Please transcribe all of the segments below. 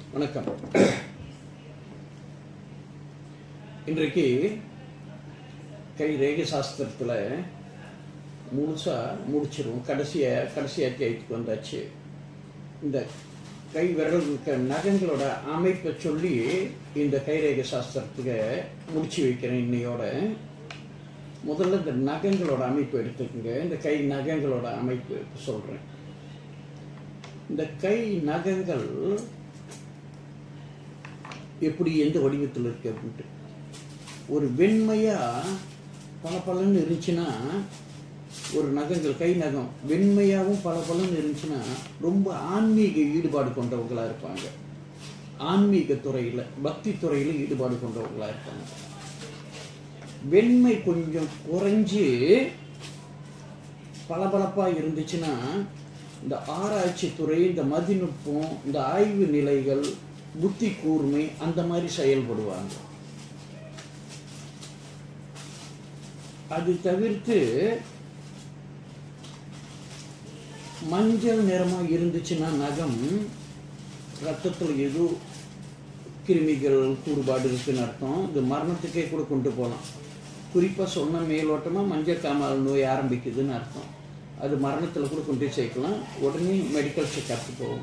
வணக்கம் இன்றைக்கு கை ரேகை சாஸ்திரத்தில் முழுசா முடிச்சிருவோம் கடைசிய கடைசி அத்தியாயத்துக்கு வந்தாச்சு இந்த கை விரல் இருக்க நகங்களோட அமைப்பை சொல்லி இந்த கைரேகை சாஸ்திரத்துக்கு முடிச்சு வைக்கிறேன் இன்னையோட முதல்ல இந்த நகங்களோட அமைப்பு எடுத்துக்கோங்க இந்த கை நகங்களோட அமைப்பு சொல்றேன் இந்த கை நகங்கள் எப்படி எந்த வடிவத்தில் இருக்கு அப்படின்ட்டு ஒரு வெண்மையா பல பலன்னு இருந்துச்சுன்னா ஒரு நகங்கள் கை நகம் வெண்மையாகவும் பல பலன்னு இருந்துச்சுன்னா ரொம்ப ஆன்மீக ஈடுபாடு கொண்டவங்களா இருப்பாங்க ஆன்மீக துறையில பக்தி துறையில ஈடுபாடு கொண்டவங்களா இருப்பாங்க வெண்மை கொஞ்சம் குறைஞ்சு பளபளப்பா இருந்துச்சுன்னா இந்த ஆராய்ச்சி துறை இந்த மதிநுட்பம் இந்த ஆய்வு நிலைகள் புத்தி கூர்மை அந்த மாதிரி செயல்படுவாங்க அது தவிர்த்து மஞ்சள் நிறமா இருந்துச்சுன்னா நகம் ரத்தத்துல ஏதோ கிருமிகள் கூறுபாடு இருக்குன்னு அர்த்தம் இது மரணத்துக்கே கூட கொண்டு போகலாம் குறிப்பா சொன்ன மேலோட்டமா மஞ்சள் காமால் நோய் ஆரம்பிக்குதுன்னு அர்த்தம் அது மரணத்துல கூட கொண்டு போய் சேர்க்கலாம் உடனே மெடிக்கல் செக்அப் போகும்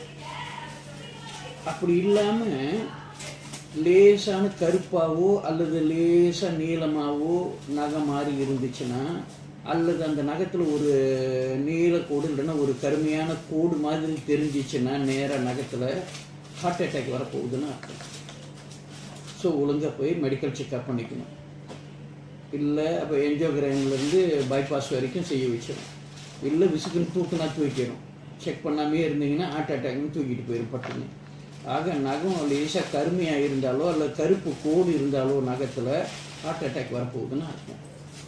அப்படி இல்லாம லேசான கருப்பாவோ அல்லது லேசா நீளமாவோ நகம் மாறி இருந்துச்சுன்னா அல்லது அந்த நகத்துல ஒரு நீல கோடு இல்லைன்னா ஒரு கருமையான கோடு மாதிரி தெரிஞ்சிச்சுன்னா நேர நகத்துல ஹார்ட் அட்டாக் வரப்போகுதுன்னு அர்த்தம் ஸோ ஒழுங்கா போய் மெடிக்கல் செக்அப் பண்ணிக்கணும் இல்லை அப்போ என்ஜியோகிராம்லேருந்து பைபாஸ் வரைக்கும் செய்ய வச்சிடும் இல்லை விசுக்குன்னு தூக்குனா தூக்கிடும் செக் பண்ணாமே இருந்தீங்கன்னா ஹார்ட் அட்டாக்னு தூக்கிட்டு போயிடும் பட்டுன்னு ஆக நகம் லேசாக கருமையாக இருந்தாலோ அல்ல கருப்பு கோடு இருந்தாலோ நகத்தில் ஹார்ட் அட்டாக் வரப்போகுதுன்னு அர்த்தம்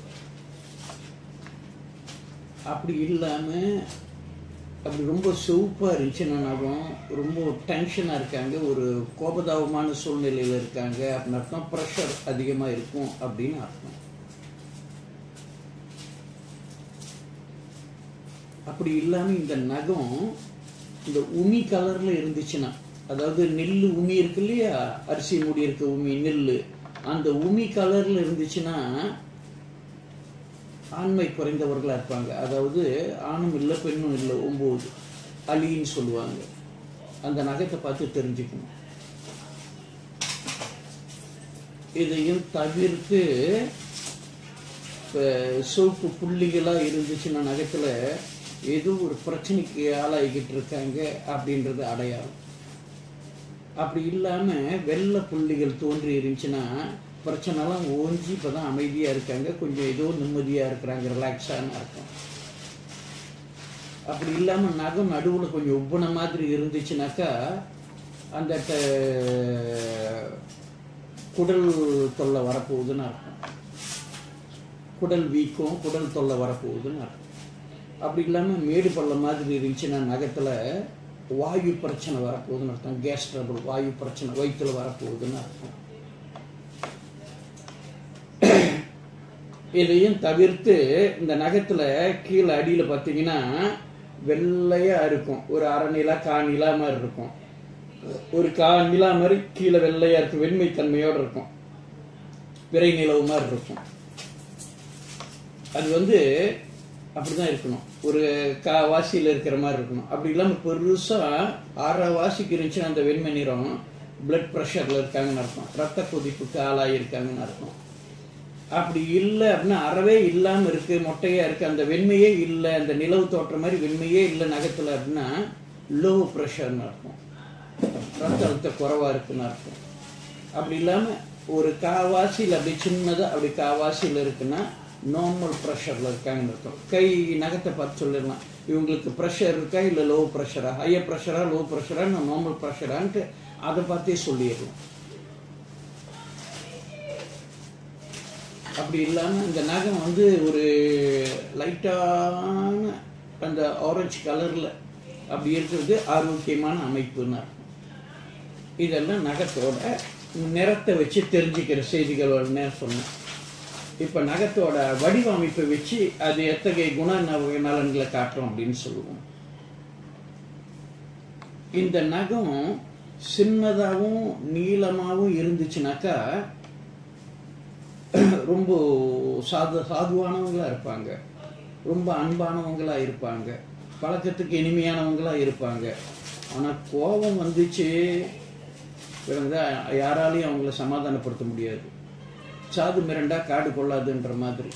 அப்படி இல்லாமல் அப்படி ரொம்ப செவப்பாக இருந்துச்சுன்னா நகம் ரொம்ப டென்ஷனாக இருக்காங்க ஒரு கோபதாபமான சூழ்நிலையில் இருக்காங்க அப்படின்னு அர்த்தம் ப்ரெஷர் அதிகமாக இருக்கும் அப்படின்னு அர்த்தம் அப்படி இல்லாமல் இந்த நகம் இந்த உமி கலரில் இருந்துச்சுன்னா அதாவது நெல் உமி இருக்கு இல்லையா அரிசி மூடி இருக்க உமி நெல் அந்த உமி கலர்ல இருந்துச்சுன்னா ஆண்மை குறைந்தவர்களா இருப்பாங்க அதாவது ஆணும் இல்லை பெண்ணும் இல்லை ஒம்பது அலின்னு சொல்லுவாங்க அந்த நகத்தை பார்த்து தெரிஞ்சுக்கணும் இதையும் தவிர்த்து இப்போ சோப்பு புள்ளிகளாக இருந்துச்சுன்னா நகத்தில் ஏதோ ஒரு பிரச்சனைக்கு ஆளாகிக்கிட்டு இருக்காங்க அப்படின்றது அடையாளம் அப்படி இல்லாமல் வெள்ளை புள்ளிகள் தோன்றி இருந்துச்சுன்னா பிரச்சனைலாம் ஓஞ்சி இப்போ தான் அமைதியாக இருக்காங்க கொஞ்சம் ஏதோ நிம்மதியாக இருக்கிறாங்க ரிலாக்ஸான அர்த்தம் அப்படி இல்லாமல் நகம் நடுவில் கொஞ்சம் உப்புன மாதிரி இருந்துச்சுனாக்கா அந்த குடல் தொல்லை வரப்போகுதுன்னு அர்த்தம் குடல் வீக்கம் குடல் தொல்லை வரப்போகுதுன்னு அர்த்தம் அப்படி இல்லாமல் மேடு பள்ளம் மாதிரி இருந்துச்சுன்னா நகத்தில் வாயு பிரச்சனை வரப்போகுதுன்னு அர்த்தம் கேஸ் ட்ரபிள் வாயு பிரச்சனை வயிற்றுல வரப்போகுதுன்னு அர்த்தம் இதையும் தவிர்த்து இந்த நகத்துல கீழே அடியில பார்த்தீங்கன்னா வெள்ளையா இருக்கும் ஒரு அரை நிலா கா நிலா மாதிரி இருக்கும் ஒரு கா நிலா மாதிரி கீழே வெள்ளையா இருக்கும் வெண்மை தன்மையோட இருக்கும் பிறை நிலவு மாதிரி இருக்கும் அது வந்து அப்படிதான் இருக்கணும் ஒரு கா வாசியில் இருக்கிற மாதிரி இருக்கணும் அப்படி இல்லாமல் பெருசாக ஆறாம் வாசிக்கு இருந்துச்சுன்னா அந்த வெண்மை நிறம் பிளட் ப்ரெஷரில் இருக்காங்கன்னு அர்த்தம் ரத்த கொதிப்புக்கு ஆளாகி இருக்காங்கன்னு அர்த்தம் அப்படி இல்லை அப்படின்னா அறவே இல்லாமல் இருக்கு மொட்டையாக இருக்கு அந்த வெண்மையே இல்லை அந்த நிலவு தோற்ற மாதிரி வெண்மையே இல்லை நகத்தில் அப்படின்னா லோ ப்ரெஷர்னு அர்த்தம் ரத்த அழுத்த குறைவாக இருக்குன்னு அர்த்தம் அப்படி இல்லாமல் ஒரு காவாசியில் அப்படி சின்னதாக அப்படி காவாசியில் இருக்குன்னா நார்மல் ப்ரெஷரில் இருக்காங்கன்னு அர்த்தம் கை நகத்தை பார்த்து சொல்லிடலாம் இவங்களுக்கு ப்ரெஷர் இருக்கா இல்லை லோ ப்ரெஷரா ஹையர் ப்ரெஷரா லோ ப்ரெஷரா இல்லை நார்மல் ப்ரெஷரான்ட்டு அதை பார்த்தே சொல்லிடலாம் அப்படி இல்லாமல் இந்த நகம் வந்து ஒரு லைட்டான அந்த ஆரஞ்சு கலரில் அப்படி இருக்கிறது ஆரோக்கியமான அமைப்புன்னு அர்த்தம் இதெல்லாம் நகத்தோட நிறத்தை வச்சு தெரிஞ்சுக்கிற செய்திகள் சொன்னேன் இப்ப நகத்தோட வடிவமைப்பை வச்சு அது எத்தகைய குண ந- நலன்களை காட்டும் அப்படின்னு சொல்லுவோம் இந்த நகம் சின்னதாகவும் நீளமாகவும் இருந்துச்சுனாக்கா ரொம்ப சாது சாதுவானவங்களா இருப்பாங்க ரொம்ப அன்பானவங்களா இருப்பாங்க பழக்கத்துக்கு இனிமையானவங்களா இருப்பாங்க ஆனா கோபம் வந்துச்சு விளங்குதா யாராலையும் அவங்கள சமாதானப்படுத்த முடியாது சாது மிரண்டா காடு கொள்ளாதுன்ற மாதிரி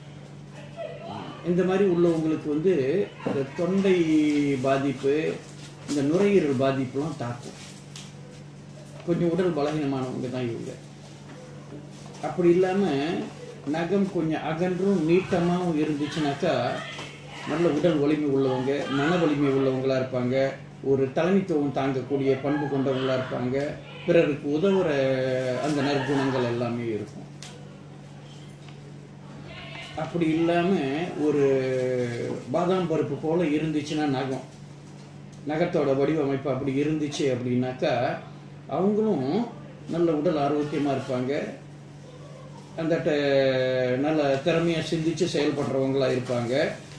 இந்த மாதிரி உள்ளவங்களுக்கு வந்து இந்த தொண்டை பாதிப்பு இந்த நுரையீரல் பாதிப்புலாம் தாக்கும் கொஞ்சம் உடல் பலகீனமானவங்க தான் இவங்க அப்படி இல்லாம நகம் கொஞ்சம் அகன்றும் நீட்டமாகவும் இருந்துச்சுனாக்கா நல்ல உடல் வலிமை உள்ளவங்க மன வலிமை உள்ளவங்களா இருப்பாங்க ஒரு தலைமைத்துவம் தாங்கக்கூடிய பண்பு கொண்டவங்களா இருப்பாங்க பிறருக்கு உதவுற அந்த நற்குணங்கள் எல்லாமே இருக்கும் அப்படி இல்லாம ஒரு பாதாம் பருப்பு போல இருந்துச்சுன்னா நகம் நகத்தோட வடிவமைப்பு அப்படி இருந்துச்சு அப்படின்னாக்கா அவங்களும் நல்ல உடல் ஆரோக்கியமா இருப்பாங்க அந்த ட- நல்ல திறமையா சிந்திச்சு செயல்படுறவங்களா இருப்பாங்க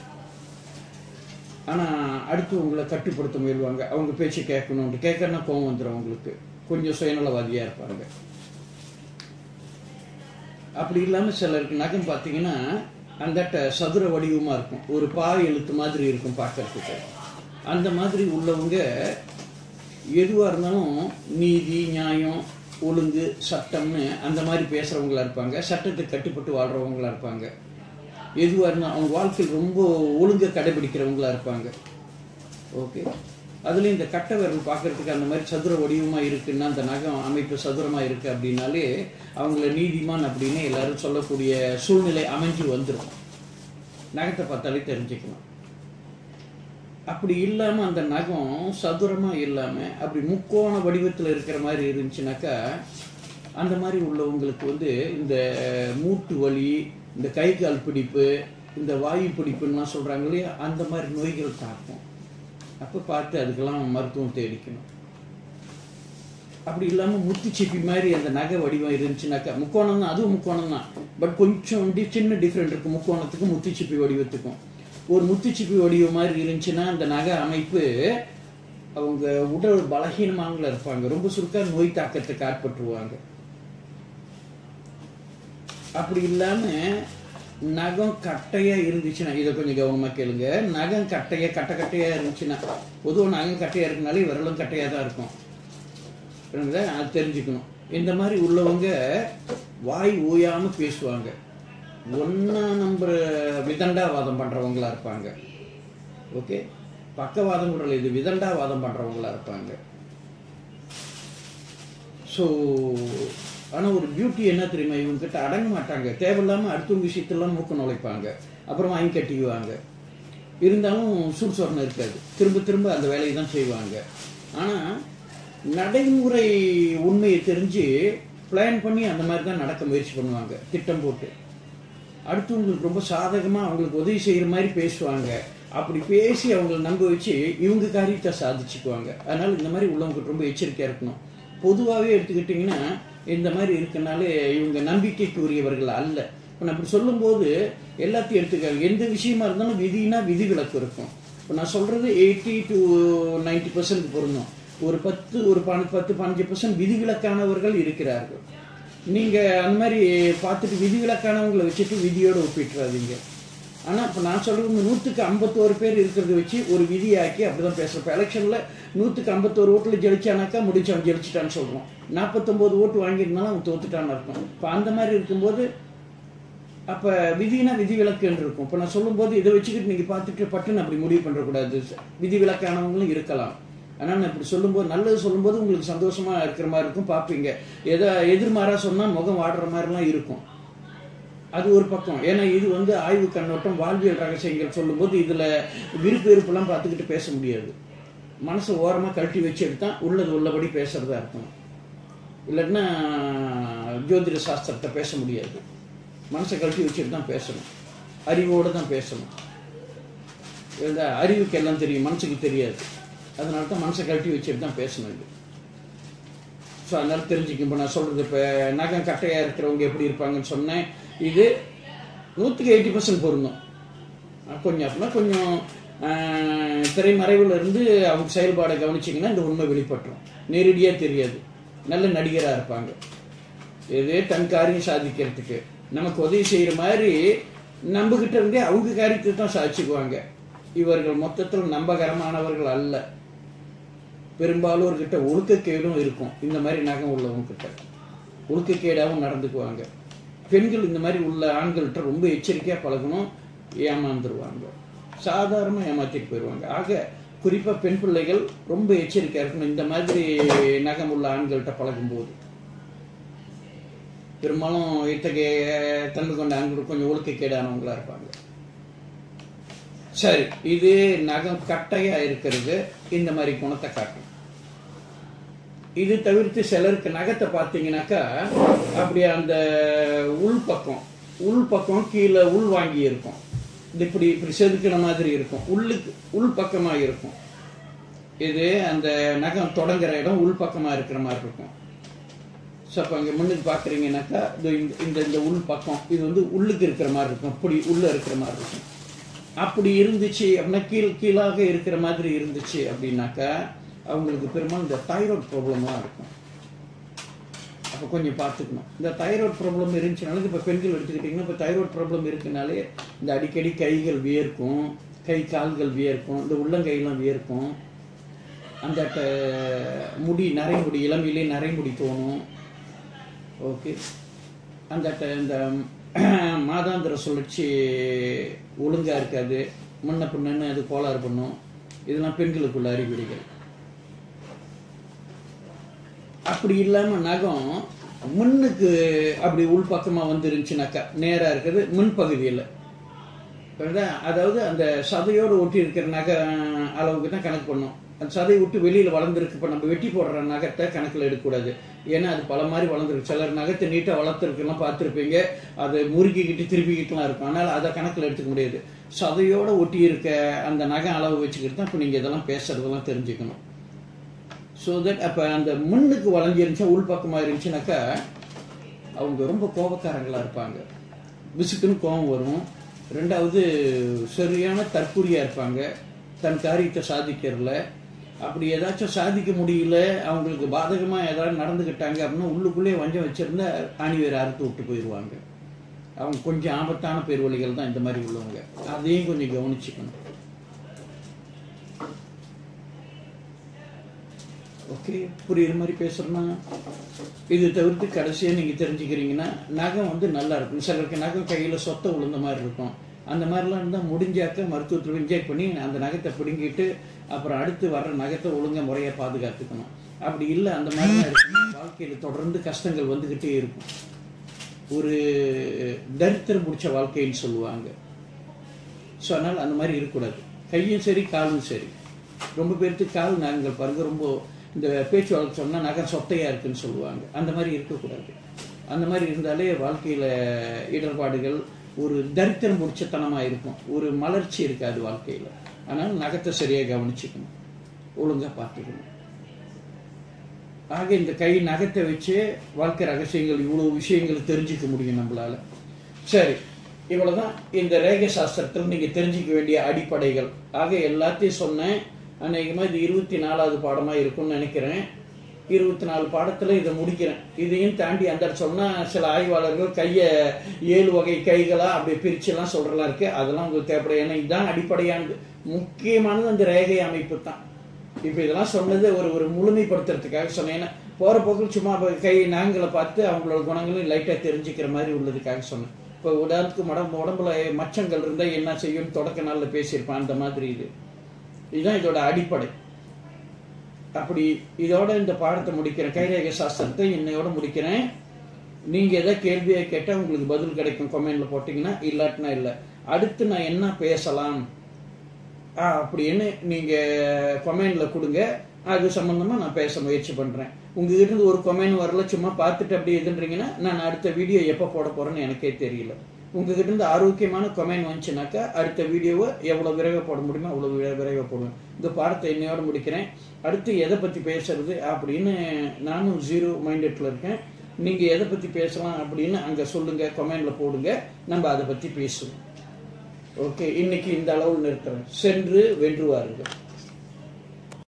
ஆனா அடுத்து உங்களை கட்டுப்படுத்த முயல்வாங்க அவங்க பேச்சு கேட்கணும் கேட்கறனா கோவம் வந்துடும் அவங்களுக்கு கொஞ்சம் சுயநலவாதியா இருப்பாங்க அப்படி இல்லாம சிலருக்கு நகம் பார்த்தீங்கன்னா அந்த ட- சதுர வடிவமா இருக்கும் ஒரு பாய் எழுத்து மாதிரி இருக்கும் பார்க்கறதுக்கு அந்த மாதிரி உள்ளவங்க எதுவா இருந்தாலும் நீதி நியாயம் ஒழுங்கு சட்டம்னு அந்த மாதிரி பேசுறவங்களா இருப்பாங்க சட்டத்துக்கு கட்டுப்பட்டு வாழ்றவங்களா இருப்பாங்க எதுவா இருந்தாலும் அவங்க வாழ்க்கையில் ரொம்ப ஒழுங்கை கடைபிடிக்கிறவங்களா இருப்பாங்க ஓகே அதுலயும் இந்த கட்டை விரல் பார்க்கறதுக்கு அந்த மாதிரி சதுர வடிவமா இருக்குன்னா அந்த நகம் அமைப்பு சதுரமா இருக்கு அப்படின்னாலே அவங்கள நீதிமான் அப்படின்னு எல்லாரும் சொல்லக்கூடிய சூழ்நிலை அமைஞ்சு வந்துடும் நகத்தை பார்த்தாலே தெரிஞ்சுக்கலாம் அப்படி இல்லாம அந்த நகம் சதுரமா இல்லாம அப்படி முக்கோண வடிவத்துல இருக்கிற மாதிரி இருந்துச்சுனாக்கா அந்த மாதிரி உள்ளவங்களுக்கு வந்து இந்த மூட்டு வலி இந்த கை கால் பிடிப்பு இந்த வாயு பிடிப்புலாம் சொல்றாங்க இல்லையா அந்த மாதிரி நோய்கள் தாக்கும் அப்ப பார்த்து அதுக்கெல்லாம் மருத்துவம் தேடிக்கணும் அப்படி இல்லாம முத்துச்சிப்பி மாதிரி அந்த நகை வடிவம் இருந்துச்சுனாக்கா முக்கோணம் தான் அதுவும் முக்கோணம் தான் பட் கொஞ்சம் டி- சின்ன டிஃப்ரெண்ட் இருக்கு முக்கோணத்துக்கும் முத்துச்சிப்பி வடிவத்துக்கும் ஒரு முத்துச்சிப்பி வடிவம் மாதிரி இருந்துச்சுன்னா அந்த நகை அமைப்பு அவங்க உடல் பலகீனமானவங்களா இருப்பாங்க ரொம்ப சுருக்கா நோய் தாக்கத்துக்கு ஆட்பட்டுருவாங்க அப்படி இல்லாம நகம் கட்டையா இருந்துச்சுன்னா இதை கொஞ்சம் கவனமா கேளுங்க நகம் கட்டையா கட்டை கட்டையா இருந்துச்சுன்னா பொதுவாக நகம் கட்டையா இருக்கனாலே விரலும் கட்டையா தான் இருக்கும் புரியுதுங்களா? அது தெரிஞ்சுக்கணும் இந்த மாதிரி உள்ளவங்க வாய் ஓயாம பேசுவாங்க ஒன்னா நம்பர் விதண்டாவாதம் பண்றவங்களா இருப்பாங்க ஓகே பக்கவாதம் கூட இல்லை, இது விதண்டாவாதம் பண்றவங்களா இருப்பாங்க ஸோ ஆனா ஒரு பியூட்டி என்ன தெரியுமா இவங்க கிட்ட அடங்க மாட்டாங்க தேவையில்லாம அடுத்தவங்க விஷயத்தெல்லாம் மூக்க நுழைப்பாங்க அப்புறம் வாங்கி கட்டிக்குவாங்க இருந்தாலும் சுறுசுறுன்னு இருக்காது திரும்ப திரும்ப அந்த வேலையை தான் செய்வாங்க ஆனா நடைமுறை உண்மையை தெரிஞ்சு பிளான் பண்ணி அந்த மாதிரி தான் நடக்க முயற்சி பண்ணுவாங்க திட்டம் போட்டு அடுத்தவங்களுக்கு ரொம்ப சாதகமா அவங்களுக்கு உதவி செய்யற மாதிரி பேசுவாங்க அப்படி பேசி அவங்கள நம்ப வச்சு இவங்க காரியத்தை சாதிச்சுக்குவாங்க அதனால இந்த மாதிரி உள்ளவங்க ரொம்ப எச்சரிக்கையா இருக்கணும் பொதுவாகவே எடுத்துக்கிட்டிங்கன்னா இந்த மாதிரி இருக்கனாலே இவங்க நம்பிக்கைக்குரியவர்கள் அல்ல இப்போ நான் இப்படி சொல்லும்போது எல்லாத்தையும் எடுத்துக்காங்க எந்த விஷயமா இருந்தாலும் விதினா விதி விலக்கு இருக்கும் இப்போ நான் சொல்றது எயிட்டி டு நைன்டி பர்சன்ட் பொருந்தும் ஒரு பத்து ஒரு பன் பத்து பதினஞ்சு பர்சன்ட் விதிவிலக்கானவர்கள் இருக்கிறார்கள் நீங்க அந்த மாதிரி பார்த்துட்டு விதிவிலக்கானவங்களை வச்சுட்டு விதியோட ஒப்பிட்டுறாதீங்க ஆனா இப்ப நான் சொல்றது நூத்துக்கு ஐம்பத்தோரு பேர் இருக்கிறத வச்சு ஒரு விதியாக்கி அப்படிதான் பேசுறோம் இப்போ எலெக்ஷன்ல நூத்துக்கு ஐம்பத்தோரு ஓட்டுல ஜெயிச்சானாக்கா முடிச்சவன் ஜெயிச்சிட்டான்னு சொல்றோம் நாற்பத்தொன்பது ஓட்டு வாங்கியிருந்தாலும் அவன் தோத்துட்டான்னு அர்த்தம் இப்போ அந்த மாதிரி இருக்கும்போது அப்ப விதினா விதி விலக்குன்னு இருக்கும் இப்ப நான் சொல்லும்போது இதை வச்சுக்கிட்டு நீங்க பார்த்துட்டு பட்டுன்னு அப்படி முடிவு பண்ணக்கூடாது விதி விலக்கானவங்களும் இருக்கலாம் ஆனா நான் இப்படி சொல்லும்போது நல்லது சொல்லும்போது உங்களுக்கு சந்தோஷமா இருக்கிற மாதிரி இருக்கும் பார்ப்பீங்க எதை எதிர்மாறா சொன்னா முகம் வாடுற மாதிரிலாம் இருக்கும் அது ஒரு பக்கம் ஏன்னா இது வந்து ஆய்வு கண்ணோட்டம் வாழ்வியல் ரகசியங்கள் சொல்லும்போது இதுல விருப்பு வெறுப்புலாம் பார்த்துக்கிட்டு பேச முடியாது மனசை ஓரமா கழட்டி வச்சு எடுத்தா உள்ளது உள்ளபடி பேசுறதா இருக்கும் இல்லைன்னா ஜோதிட சாஸ்திரத்தை பேச முடியாது மனசை கழட்டி வச்சுட்டு தான் பேசணும் அறிவோடு தான் பேசணும் இந்த அறிவுக்கு எல்லாம் தெரியும் மனசுக்கு தெரியாது அதனால தான் மனசை கழட்டி வச்சுட்டு தான் பேசணும் இது ஸோ அதனால தெரிஞ்சுக்கும் இப்போ நான் சொல்றது இப்போ நகம் கட்டையாக இருக்கிறவங்க எப்படி இருப்பாங்கன்னு சொன்னேன் இது நூற்றுக்கு எயிட்டி பர்சன்ட் பொருந்தும் அஹ் கொஞ்சம் அப்படின்னா கொஞ்சம் ஆஹ், திரைமறைவுல இருந்து அவங்க செயல்பாடை கவனிச்சிங்கன்னா இந்த உண்மை வெளிப்பட்டுரும் நேரடியாக தெரியாது நல்ல நடிகராக இருப்பாங்க இது தன் காரியம் சாதிக்கிறதுக்கு நமக்கு உதவி செய்யற மாதிரி நம்ம கிட்ட இருந்தே அவங்க காரியத்தை தான் சாதிச்சுக்குவாங்க இவர்கள் மொத்தத்தில் நம்பகரமானவர்கள் அல்ல பெரும்பாலோர்கிட்ட ஒழுக்கக்கேடும் இருக்கும் இந்த மாதிரி நகம் உள்ளவங்க கிட்ட ஒழுக்கக்கேடாகவும் நடந்துக்குவாங்க பெண்கள் இந்த மாதிரி உள்ள ஆண்கள்கிட்ட ரொம்ப எச்சரிக்கையா பழகணும் ஏமாந்துருவாங்க சாதாரணமாக ஏமாத்திட்டு போயிடுவாங்க ஆக குறிப்பா பெண் பிள்ளைகள் ரொம்ப எச்சரிக்கையா இருக்கணும் இந்த மாதிரி நகம் உள்ள ஆண்கள்கிட்ட பழகும்போது பெரும்பாலும் இத்தகைய தன்மை கொண்ட ஆண்கள் கொஞ்சம் ஒழுக்கக்கேடானவங்களா இருப்பாங்க சரி இது நகம் கட்டையா இருக்கிறது இந்த மாதிரி குணத்தை காட்டும் இது தவிர்த்து சிலருக்கு நகத்தை பார்த்தீங்கன்னாக்கா அப்படி அந்த உள் பக்கம் உள் பக்கம் கீழே உள் வாங்கி இருக்கும் இது இப்படி இப்படி செதுக்கின மாதிரி இருக்கும் உள்ளுக்கு உள் பக்கமா இருக்கும் இது அந்த நகம் தொடங்குற இடம் உள் பக்கமா இருக்கிற மாதிரி இருக்கும் ஸோ அப்போ அங்கே முன்னுக்கு பார்க்குறீங்கன்னாக்கா இது இந்த- இந்த இந்த உள் பக்கம் இது வந்து உள்ளுக்கு இருக்கிற மாதிரி இருக்கும் இப்படி உள்ளே இருக்கிற மாதிரி இருக்கும் அப்படி இருந்துச்சு அப்படின்னா கீழ் கீழாக இருக்கிற மாதிரி இருந்துச்சு அப்படின்னாக்கா அவங்களுக்கு பெரும்பாலும் இந்த தைராய்டு ப்ராப்ளம்லாம் இருக்கும் அப்போ கொஞ்சம் பார்த்துக்கணும் இந்த தைராய்டு ப்ராப்ளம் இருந்துச்சுனாலும் இப்போ பெண்கள் எடுத்துக்கிட்டிங்கன்னா இப்போ தைராய்டு ப்ராப்ளம் இருக்குனாலே இந்த அடிக்கடி கைகள் வியர்க்கும் கை கால்கள் வியர்க்கும் இந்த உள்ளங்கையெல்லாம் வியர்க்கும் அந்த ட- முடி நரைமுடி இளமையிலே நரைமுடி தோணும் ஓகே அந்த ட- இந்த மாதாந்திர சுழற்சி ஒழுங்கா இருக்காது முன்ன பின்னன்னு அது கோளாறு பண்ணும் இதெல்லாம் பெண்களுக்குள்ள அறிகுறிகள் அப்படி இல்லாம நகம் முன்னுக்கு அப்படி உள்பக்கமா வந்துருந்துச்சுனாக்கா நேரா இருக்குது முன்பகுதியில் புரியுதா? அதாவது அந்த சதையோடு ஒட்டி இருக்கிற நகை அளவுக்கு தான் கணக்கு பண்ணும் அந்த சதையை விட்டு வெளியில வளர்ந்துருக்கு இப்போ நம்ம வெட்டி போடுற நகத்தை கணக்கில் எடுக்கக்கூடாது ஏன்னா அது பல மாதிரி வளர்ந்துருக்கு சிலர் நகத்தை நீட்டாக வளர்த்துருக்குலாம் பார்த்துருப்பீங்க அது முறுக்கிக்கிட்டு திருப்பிக்கிட்டுலாம் இருக்கும் அதனால அதை கணக்கில் எடுத்துக்க முடியாது சதையோட ஒட்டி இருக்க அந்த நகை அளவு வச்சுக்கிட்டு தான் இப்போ நீங்கள் இதெல்லாம் பேசுறதெல்லாம் தெரிஞ்சுக்கணும் ஸோ தட் அப்போ அந்த முன்னுக்கு வளைஞ்சிருந்துச்சா உள்பக்கமாக இருந்துச்சுனாக்கா அவங்க ரொம்ப கோபக்காரங்களா இருப்பாங்க விசுக்குன்னு கோபம் வரும் ரெண்டாவது சரியான தற்குறியா இருப்பாங்க தன் காரியத்தை சாதிக்கிறதுல அப்படி ஏதாச்சும் சாதிக்க முடியல அவங்களுக்கு பாதகமா ஏதாவது நடந்துக்கிட்டாங்க அப்படின்னா உள்ளுக்குள்ளே வஞ்சம் வச்சிருந்தா ஆணி வேற அறுத்து விட்டு போயிடுவாங்க அவங்க கொஞ்சம் ஆபத்தான பேர்வழிகள் தான் இந்த மாதிரி உள்ளவங்க அதையும் கொஞ்சம் கவனிச்சுக்கணும் ஓகே புரியுற மாதிரி பேசுறேன்னா இது தவிர்த்து கடைசியாக நீங்கள் தெரிஞ்சுக்கிறீங்கன்னா நகம் வந்து நல்லா இருக்கும் சிலருக்கு நகம் கையில் சொத்தை விழுந்த மாதிரி இருக்கும் அந்த மாதிரிலாம் இருந்தால் முடிஞ்சாக்க மருத்துவத்தில் இன்ஜெக்ட் பண்ணி அந்த நகத்தை பிடுங்கிட்டு அப்புறம் அடுத்து வர்ற நகத்தை ஒழுங்கா முறையாக பாதுகாத்துக்கணும் அப்படி இல்லை அந்த மாதிரிலாம் இருக்குன்னா வாழ்க்கையில் தொடர்ந்து கஷ்டங்கள் வந்துக்கிட்டே இருக்கும் ஒரு தரித்திரம் பிடிச்ச வாழ்க்கைன்னு சொல்லுவாங்க ஸோ அதனால் அந்த மாதிரி இருக்கக்கூடாது கையும் சரி காலும் சரி ரொம்ப பேருக்கு கால் நகங்கள் பாருங்க ரொம்ப இந்த பேச்சு வழக்கு சொன்னால் நகம் சொத்தையா இருக்குன்னு சொல்லுவாங்க அந்த மாதிரி இருக்கக்கூடாது அந்த மாதிரி இருந்தாலே வாழ்க்கையில இடர்பாடுகள் ஒரு தரித்திரம் முடிச்சத்தனமாக இருக்கும் ஒரு மலர்ச்சி இருக்காது வாழ்க்கையில அதனால நகத்தை சரியாக கவனிச்சுக்கணும் ஒழுங்கா பார்த்துக்கணும் ஆக இந்த கை நகத்தை வச்சு வாழ்க்கை ரகசியங்கள் இவ்வளவு விஷயங்கள் தெரிஞ்சுக்க முடியும் நம்மளால சரி இவ்வளவுதான் இந்த ரேக சாஸ்திரத்தில் நீங்க தெரிஞ்சுக்க வேண்டிய அடிப்படைகள் ஆக எல்லாத்தையும் சொன்னேன் அநேகமா இது இருபத்தி நாலாவது பாடமா இருக்கும்னு நினைக்கிறேன் இருபத்தி நாலு பாடத்துல இதை முடிக்கிறேன் இதையும் தாண்டி அந்த சொன்னா சில ஆய்வாளர்கள் கையை ஏழு வகை கைகளா அப்படி பிரிச்சுலாம் சொல்றலாம் இருக்கு அதெல்லாம் உங்களுக்கு தேவைப்படும் ஏன்னா இதுதான் அடிப்படையானது முக்கியமானது அந்த ரேகை அமைப்பு தான் இப்ப இதெல்லாம் சொன்னது ஒரு ஒரு முழுமைப்படுத்துறதுக்காக சொன்னேன் ஏன்னா போற போக்கில் சும்மா அப்ப கை நாங்களை பார்த்து அவங்களோட குணங்களையும் லைட்டா தெரிஞ்சுக்கிற மாதிரி உள்ளதுக்காக சொன்னேன் இப்போ உதாரணத்துக்கு உடம்பு உடம்புல மச்சங்கள் இருந்தா என்ன செய்யும் தொடக்க நாள்ல பேசியிருப்பான் அந்த மாதிரி இது இதுதான் இதோட அடிப்படை அப்படி இதோட இந்த பாடத்தை முடிக்கிறேன் கைரேக சாஸ்திரத்தை இன்னையோட முடிக்கிறேன் நீங்க எதை கேள்வியை கேட்டா உங்களுக்கு பதில் கிடைக்கும் கமெண்ட்ல போட்டீங்கன்னா இல்லாட்டினா இல்லை அடுத்து நான் என்ன பேசலாம் ஆ, அப்படின்னு நீங்க கொமெண்ட்ல கொடுங்க அது சம்பந்தமா நான் பேச முயற்சி பண்றேன் உங்ககிட்ட இருந்து ஒரு கொமெண்ட் வரல சும்மா பார்த்துட்டு அப்படி இதுன்றீங்கன்னா நான் அடுத்த வீடியோ எப்போ போட போறேன்னு எனக்கே தெரியல உங்ககிட்ட இருந்து ஆரோக்கியமான கொமெண்ட் வந்துச்சுனாக்கா அடுத்த வீடியோவை எவ்வளவு விரைவாக போட முடியுமோ அவ்வளவு விரை- விரைவாக போடுவேன் இந்த பாடத்தை என்னையோட முடிக்கிறேன் அடுத்து எதை பத்தி பேசுறது அப்படின்னு நானும் ஜீரோ மைண்டட்ல இருக்கேன் நீங்க எதை பத்தி பேசலாம் அப்படின்னு அங்க சொல்லுங்க கொமெண்ட்ல போடுங்க நம்ம அதை பத்தி பேசுவோம் ஓகே இன்னைக்கு இந்த அளவு நிறுத்துறேன் சென்று வென்று வாருங்கள்